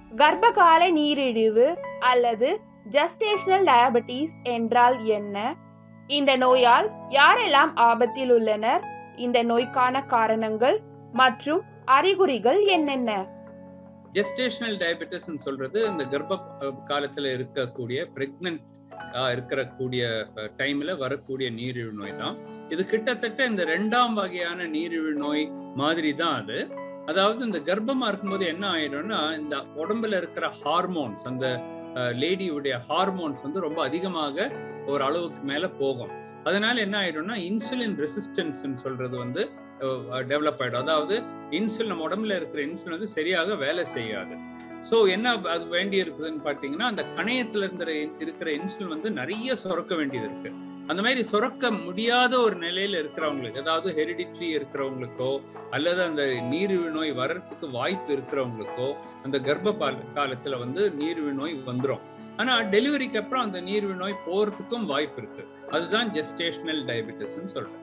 கர்ப்பகால நீரிழிவு அல்லது ஜஸ்டேஷனல் டயபெட்டிஸ் என்றால் என்ன இந்த நோயால் யாரெல்லாம் ஆபத்தில் உள்ளனர் இந்த நோய்க்கான காரணங்கள் மற்றும் அறிகுறிகள் என்னென்ன ஜெஸ்டேஷனல் டயபெட்டிஸ்ன்னு சொல்றது இந்த கர்ப்ப அஹ், காலத்துல இருக்கக்கூடிய பிரெக்னன்ட் இருக்கக்கூடிய டைம்ல வரக்கூடிய நீரிழிவு நோய் தான் இது கிட்டத்தட்ட இந்த ரெண்டாம் வகையான நீரிழிவு நோய் மாதிரி தான் அது அதாவது இந்த கர்ப்பமா இருக்கும்போது என்ன ஆயிடும்னா இந்த உடம்புல இருக்கிற ஹார்மோன்ஸ் அந்த லேடியுடைய ஹார்மோன்ஸ் வந்து ரொம்ப அதிகமாக ஒரு அளவுக்கு மேல போகும் அதனால என்ன ஆயிடும்னா இன்சுலின் ரெசிஸ்டன்ஸ் சொல்றது வந்து டெவலப் ஆயிடும் அதாவது இன்சுலின் நம்ம உடம்புல இருக்கிற இன்சுலின் வந்து சரியாக வேலை செய்யாது ஸோ என்ன அது வேண்டி இருக்குதுன்னு பார்த்தீங்கன்னா அந்த கணையத்துல இருக்கிற இருக்கிற இன்சுலின் வந்து நிறைய சுரக்க வேண்டியது இருக்கு அந்த மாதிரி சுரக்க முடியாத ஒரு நிலையில இருக்கிறவங்களுக்கு அதாவது ஹெரிடிட்ரி இருக்கிறவங்களுக்கோ அல்லது அந்த நீரிழிவு நோய் வர்றதுக்கு வாய்ப்பு இருக்கிறவங்களுக்கோ அந்த கர்ப்ப பால- காலத்துல வந்து நீரிழிவு நோய் வந்துடும் ஆனா டெலிவரிக்கு அப்புறம் அந்த நீரிழிவு நோய் போறதுக்கும் வாய்ப்பு இருக்கு அதுதான் ஜெஸ்டேஷனல் டயபெட்டிஸ்ன்னு சொல்றேன்